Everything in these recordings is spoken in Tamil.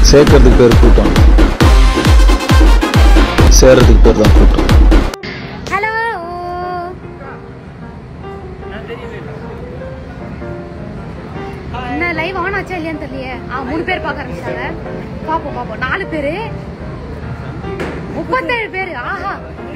சேர்க்கறதுக்கு பேர் கூட்டம் சேர்றதுக்கு பேர் தான் கூட்டம் ஹலோ என்ன லைவ் ஆன் ஆச்சா இல்லையான்னு தெரியலையே ஆ மூணு பேர் பார்க்க ஆரம்பிச்சாங்க பாப்போம் பாப்போம் நாலு பேரு முப்பத்தேழு பேரு ஆஹா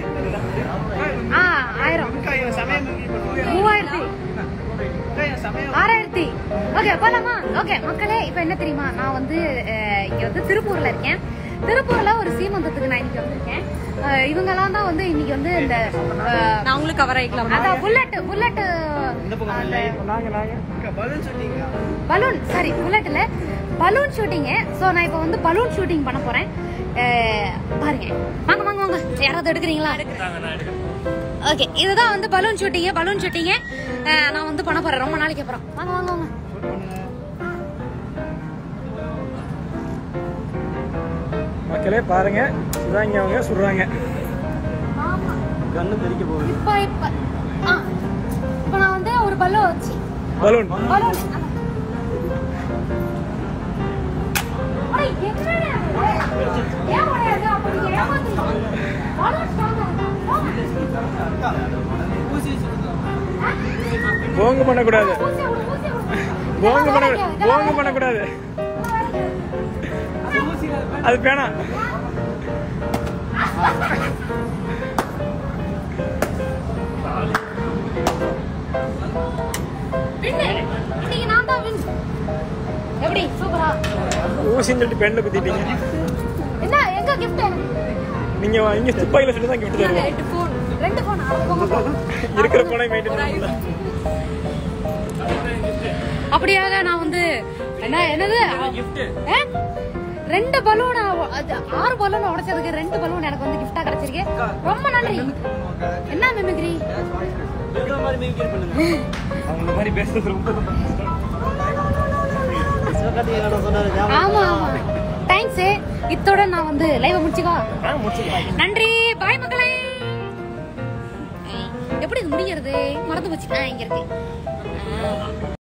ஆ ஆயிரம் மூவாயிரத்தி ஆறாயிரத்தி ஓகே போலாமா ஓகே மக்களே இப்போ என்ன தெரியுமா நான் வந்து அஹ், இங்க வந்து திருப்பூர்ல இருக்கேன் திருப்பூர்ல ஒரு சீமந்தத்துக்கு நான் இன்னைக்கு வந்திருக்கேன் அஹ், இவங்கெல்லாம் தான் வந்து இன்னைக்கு வந்து இந்த அஹ், நான் உங்களுக்கு கவர் ஆயிக்கலாம் அதான் புல்லட் புல்லட் பலூன் சாரி புல்லட்ல பலூன் ஷூட்டிங்கு ஸோ நான் இப்போ வந்து பலூன் ஷூட்டிங் பண்ண போறேன் அஹ், பாருங்க வாங்க வாங்க வாங்க யாராவது எடுக்கிறீங்களா ஓகே இதுதான் வந்து பலூன் ஷூட்டிங்கு பலூன் ஷூட்டிங்கு நான் வந்து பண்ண போறேன் ரொம்ப நாளைக்கு அப்புறம் வாங்க வாங்க வாங்க மக்களே பாருங்க சுடாங்க அவங்க சுடுறாங்க ஆமா கண்ணு தெரிக்க போகுது இப்போ இப்போ ஆ இப்போ நான் வந்து ஒரு பலூன் வச்சு பலூன் பலூன் அட, என்னடா இது? ஏன் உடையாது? அப்ப நீங்க ஏமாத்துறீங்க. பலூன் strong ஆ இருக்கா? ஆ? போங்க பண்ணக்கூடாது ஊசி விடு, ஊசி விடு. போங்க இதெல்லாம் பண்ண வேலைக்கு- இதெல்லாம் போங்க பண்ணக்கூடாது அது பேனா வின்னு. இன்னைக்கு நான் தான் win. எப்படி சூப்பரா ஊசின்னு சொல்லிட்டு பெண்ணில் குத்திட்டீங்க என்ன எங்க கிஃப்ட் நீங்க இங்க துப்பாக்கில சொல்லி தான் கிஃப்ட் தருவோம் ரெண்டு போன் ரெண்டு போன் போங்க போங்க இருக்கிற போனை மெயின்டைன் பண்ணல அப்படியாக நான் வந்து என்ன என்னது ஆ? ரெண்டு பலூன் ஆறு பலூன் உடைச்சதுக்கு ரெண்டு பலூன் எனக்கு வந்து கிஃப்டா கிடைச்சிருக்கு ரொம்ப நன்றி என்ன மிமிக்ரி அவங்க மாதிரி பேசுறது ரொம்ப ஆமா ஆமா தேங்க்ஸ் இத்தோட நான் வந்து லைவ் முடிச்சுக்கோ ஆ, முடிச்சுக்கலாம் நன்றி பாய் மக்களே எப்படி இது முடிகிறது மறந்து போச்சு ஆ, இங்க இருக்கு ஆ.